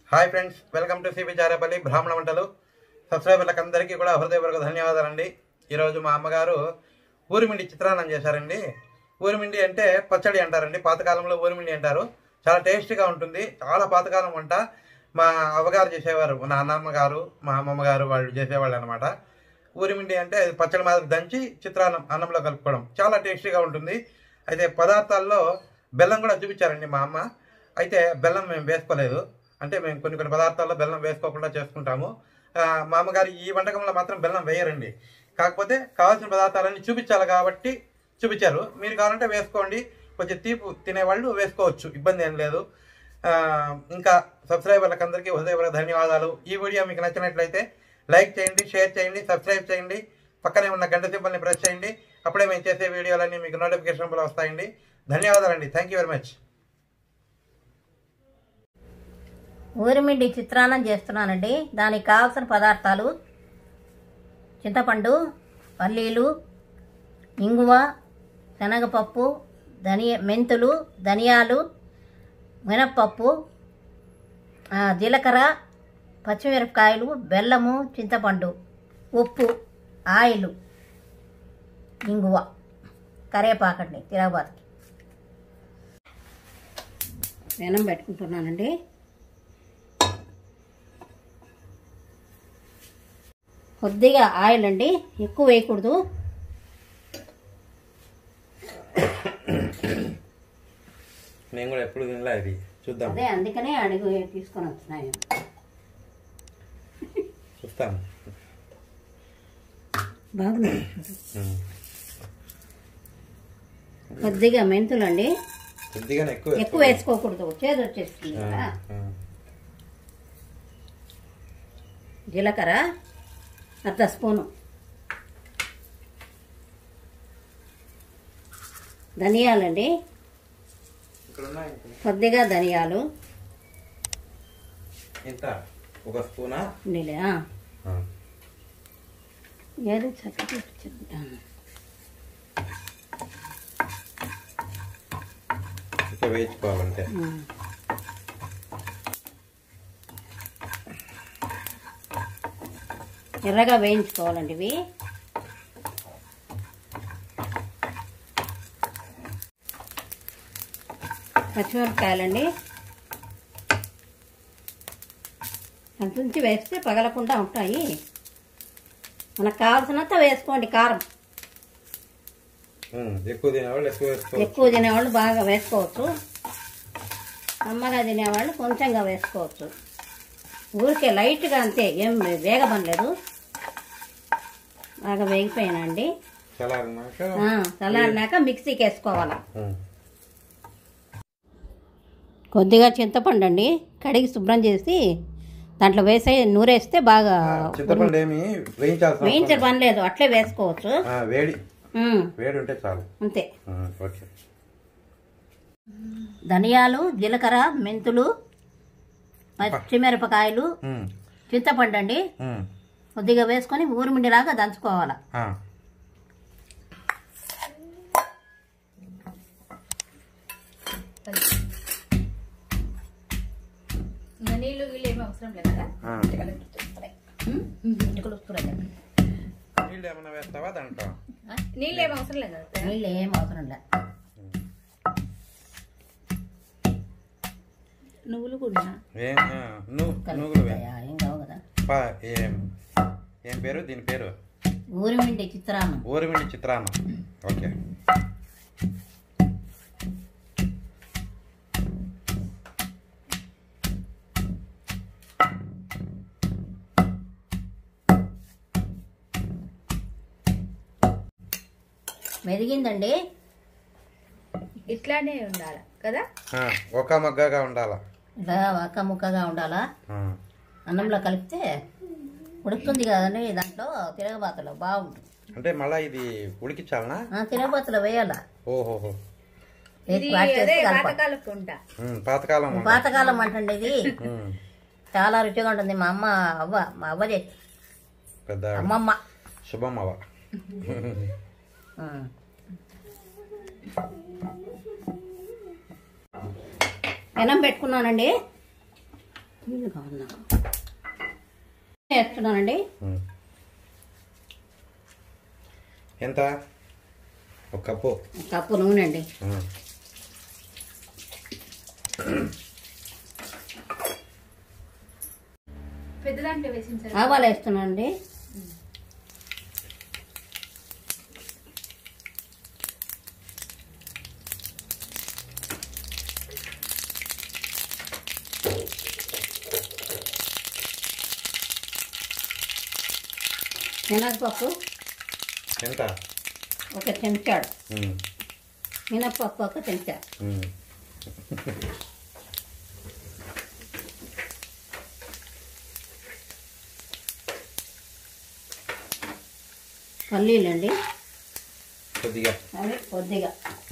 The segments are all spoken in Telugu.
Hi friends welcome to CB Charepalli బ్రాహ్మణ వంటలు సబ్స్క్రైబర్లకు అందరికీ కూడా హృదయపూర్వక ధన్యవాదాలండి ఈరోజు మా అమ్మగారు ఊరిమిండి చిత్రాన్నం చేశారండి ఊరిమిండి అంటే పచ్చడి అంటారండి పాతకాలంలో ఊరిమిండి అంటారు చాలా టేస్టీగా ఉంటుంది చాలా పాతకాలం వంట మా అవ్వగారు చేసేవారు మా నాన్నమ్మ గారు మా అమ్మమ్మ గారు వాళ్ళు చేసేవాళ్ళు అనమాట ఊరిమిండి అంటే అది పచ్చడి మాదిరి దంచి చిత్రాన్నం అన్నంలో కలుపుకోవడం చాలా టేస్టీగా ఉంటుంది అయితే పదార్థాల్లో బెల్లం కూడా చూపించారండి మా అమ్మ అయితే బెల్లం మేము వేసుకోలేదు అంటే మేము కొన్ని కొన్ని పదార్థాల్లో బెల్లం వేసుకోకుండా చేసుకుంటాము ఆ, మా అమ్మగారు ఈ వంటకంలో మాత్రం బెల్లం వేయరండి కాకపోతే కావాల్సిన పదార్థాలన్నీ చూపించాలి కాబట్టి చూపించారు మీరు కావాలంటే వేసుకోండి కొంచెం తీపు తినేవాళ్ళు వేసుకోవచ్చు ఇబ్బంది ఏం లేదు ఆ, ఇంకా సబ్స్క్రైబర్లకు అందరికీ హృదయపూర్వక ధన్యవాదాలు ఈ వీడియో మీకు నచ్చినట్లయితే లైక్ చేయండి షేర్ చేయండి సబ్స్క్రైబ్ చేయండి పక్కనే ఉన్న గంట సింబల్ని ప్రెస్ చేయండి అప్పుడే మేము చేసే వీడియోలన్నీ మీకు నోటిఫికేషన్ వస్తాయండి ధన్యవాదాలండి థ్యాంక్ యూ వెరీ మచ్ ఊరిమిండి చిత్రాన్నం చేస్తున్నానండి దానికి కావాల్సిన పదార్థాలు చింతపండు పల్లీలు ఇంగువ శనగపప్పు ధనియ మెంతులు ధనియాలు మినప్పప్పు ఆ, జీలకర్ర పచ్చిమిరపకాయలు బెల్లము చింతపండు ఉప్పు ఆయిల్ ఇంగువ కరివేపాకండి తిరగబాతుకి వెనం పెట్టుకుంటున్నానండి కొద్దిగా ఆయిల్ అండి ఎక్కువ వేయకూడదు నేను కూడా ఎప్పుడు తినలే ఇది చూద్దాం అదే అందుకనే అడుగు తీసుకొని వస్తున్నాను చూస్తాను బాగుంది కొద్దిగా మెంతులు అండి కొద్దిగానే ఎక్కువ ఎక్కువ వేసుకోకూడదు చేదు వచ్చేస్తుంది కదా జీలకర్ర అర్ధ స్పూను ధనియాలండి ఇక్కడ ఉన్నాయి కొద్దిగా ధనియాలు ఇంత ఒక స్పూనా నీళ్ళే ఆ. ఏదో చక్కగా చెప్తాను ఇంకా వేయించుకోవాలంటే ఎర్రగా వేయించుకోవాలండి ఇవి పచ్చిమిరపకాయలండి అంతుంచి వేస్తే పగలకుండా ఉంటాయి మనకు కావాల్సినంత వేసుకోండి కారం ఉమ్, ఎక్కువ తినేవాళ్ళు ఎక్కువ వేసుకోవచ్చు ఎక్కువ తినేవాళ్ళు బాగా వేసుకోవచ్చు అమ్మగా తినేవాళ్ళు కొంచెంగా వేసుకోవచ్చు ఊరికే లైట్గా అంతే ఏం వేగబనలేదు బాగా వేగిపోయినండి చల్లారినాక ఆ, చల్లారినాక మిక్సీకి వేసుకోవాలి ఉమ్, కొద్దిగా చింతపండు అండి కడిగి శుభ్రం చేసి దాంట్లో వేసే నూరేస్తే బాగా చింతపండు ఏమి వేయించాల్సిన వేయించే అవసరం పని లేదు అట్లే వేసుకోవచ్చు లేదు. ఆ, వేడి ఉమ్, వేడి ఉంటే చాలు అంతే ఉమ్, ఓకే ధనియాలు జీలకర్ర మెంతులు పచ్చిమిరపకాయలు ఉమ్, చింతపండు అండి ఉమ్, కొద్దిగా వేసుకొని ఊరిమిండిలాగా దంచుకోవాలి ఆ, నీళ్ళు వీళ్ళు ఏమీ అవసరం లేదు కదా ఆ. ఇంటికి వస్తున్నాయి. నీళ్ళు ఏమైనా వేస్తావా దాంట్లో నీళ్ళు ఏమీ అవసరం లేదు కదా నీళ్ళు ఏం అవసరం లే నువ్వులు కూడా ఏం ఆ, నువ్వు నువ్వులు వే కలుపుతాయా? ఏం కావు కదా పా, ఏం ఏం పేరు దీని పేరు ఊరిమిండి చిత్రాన్నం ఊరిమిండి చిత్రాన్నం ఓకే మెదిగిందండి ఇట్లానే ఉండాలి కదా ఆ, ఒక మగ్గగా ఉండాలా ఇలా ఒక్క ముక్కగా ఉండాలా ఆ, అన్నంలో కలిపితే ఉడుకుతుంది కదండి దాంట్లో తిరగబాతలో బాగుంటుంది అంటే మళ్ళా ఇది ఉడికించాలనా ఆ, తిరగబాతలో వేయాలా ఓహోహో వేసి ఇది వాట్ అదే చేసి కలపాలి. పాతకాలపు వంట ఉమ్, పాతకాలం వంట. పాతకాలం అంటండి ఇది ఉమ్, చాలా రుచిగా ఉంటుంది మా అమ్మ అవ్వ మా అవ్వ చేసి పెద్ద అమ్మమ్మ శుభం అవ ఉం. పెనం పెట్టుకున్నానండి నీళ్ళు కావాలి నాకు వేస్తున్నానండి ఉమ్. ఎంత ఒక కప్పు ఒక కప్పు నూనె అండి ఉమ్. పెద్ద దాంట్లో వేసింది సార్ ఆవాలు వేస్తున్నానండి మినపప్పు ఎంత ఒక చెంచాడు ఉమ్. మినపప్పు ఒక చెంచా ఉమ్. పల్లీలండి కొద్దిగా అవి కొద్దిగా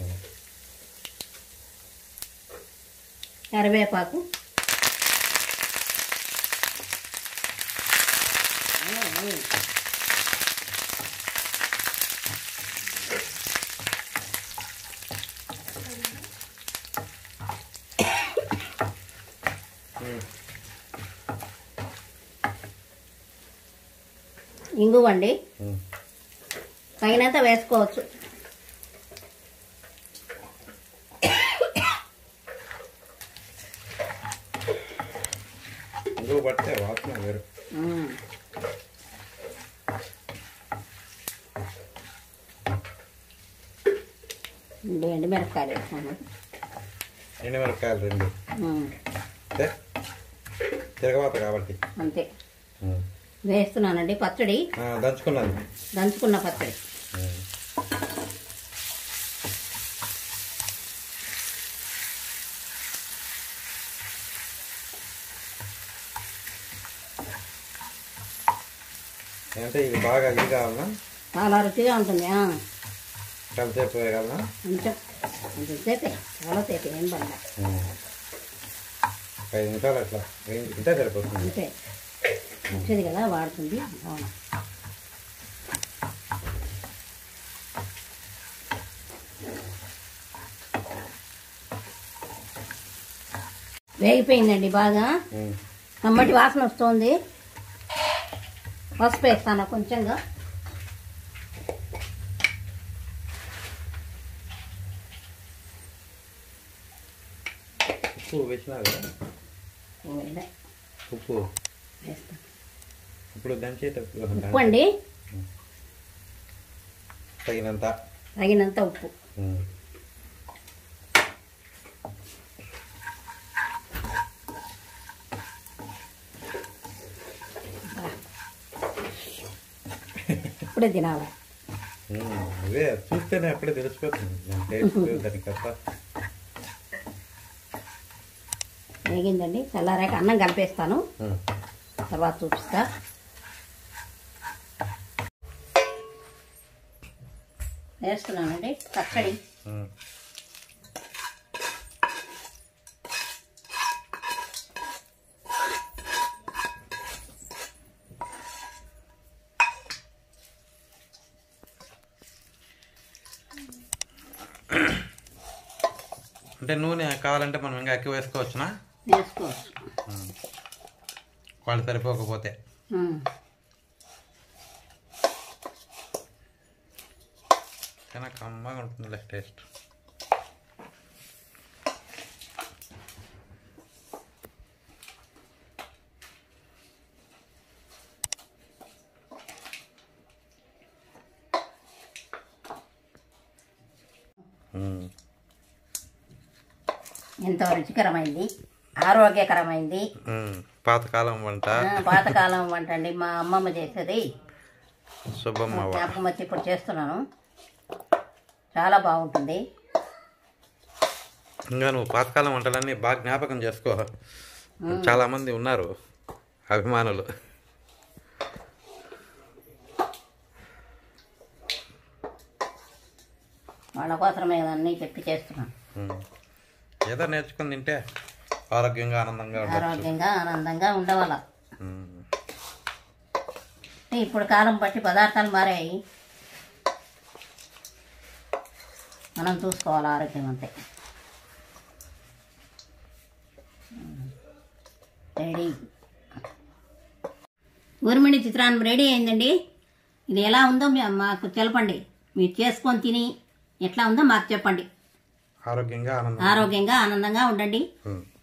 కరివేపాకు ఉమ్. ఇంగువండి ఉమ్. తగినంత వేసుకోవచ్చు ఇంకో పడితే వాసన వేరు మ్మ్. రెండు ఎండుమిరపకాయలు వేసుకున్నాను ఎండుమిరపకాయలు రెండు మ్మ్. అంటే తిరగవాత కాబట్టి అంతే ఉమ్. వేస్తున్నానండి పచ్చడి ఆ, దంచుకున్నాను దంచుకున్న పచ్చడి ఉమ్. అంటే ఇది బాగా ఇది కావాలన్నా చాలా రుచిగా ఉంటుంది ఆ. కలిసేపు వేయగలనా కొంచెం కొంచెం సేపే చాలా సేపే ఏం బండ ఉమ్. ఒక ఐదు నిమిషాలు అట్లా వేయించుకుంటే సరిపోతుంది అంతే మంచిది కదా వాడుతుంది అవును వేగిపోయిందండి బాగా ఉమ్. కమ్మటి వాసన వస్తుంది పసుపు వేస్తాను కొంచెంగా ఉప్పు వేసినా కదా వేయలే. ఉప్పు వేస్తాను ఇప్పుడు దంచేటప్పుడు ఉప్పు అండి తగినంత తగినంత ఉప్పు ఉమ్. ఇప్పుడే తినాలి ఉమ్, అదే చూస్తేనే అప్పుడే తెలిసిపోతుంది దాని టేస్ట్ దాని కథ వేగిందండి చల్లారాక అన్నం కలిపేస్తాను ఉమ్. తర్వాత చూపిస్తా వేస్తున్నానండి పచ్చడి ఉమ్. అంటే నూనె కావాలంటే మనం ఇంకా ఎక్కువ వేసుకోవచ్చునా వేసుకోవచ్చు వాళ్ళు సరిపోకపోతే ఉమ్. చాలా కమ్మగా ఉంటుంది టేస్ట్ ఉమ్. ఎంతో రుచికరమైంది ఆరోగ్యకరమైంది ఉమ్. పాతకాలం వంట ఆ, పాతకాలం వంట అండి మా అమ్మమ్మ చేసేది శుభమ్మ జ్ఞాపకం వచ్చి ఇప్పుడు చేస్తున్నాను చాలా బాగుంటుంది ఇంకా నువ్వు పాతకాలం వంటలన్నీ బాగా జ్ఞాపకం చేసుకో చాలా మంది ఉన్నారు అభిమానులు వాళ్ళ కోసమే అన్నీ చెప్పి చేస్తున్నాను ఉమ్. ఏదో నేర్చుకుని తింటే ఆరోగ్యంగా ఆనందంగా ఉండొచ్చు ఆరోగ్యంగా ఆనందంగా ఉండవాల ఉమ్. ఇప్పుడు కాలం బట్టి పదార్థాలు మారాయి మనం చూసుకోవాలి ఆరోగ్యం అంతే రెడీ ఊరిమిడి చిత్రాన్నం రెడీ అయిందండి ఇది ఎలా ఉందో మీ- మాకు తెలపండి మీరు చేసుకొని తిని ఎట్లా ఉందో మాకు చెప్పండి ఆరోగ్యంగా ఆనందం ఆరోగ్యంగా ఆనందంగా ఉండండి ఉమ్.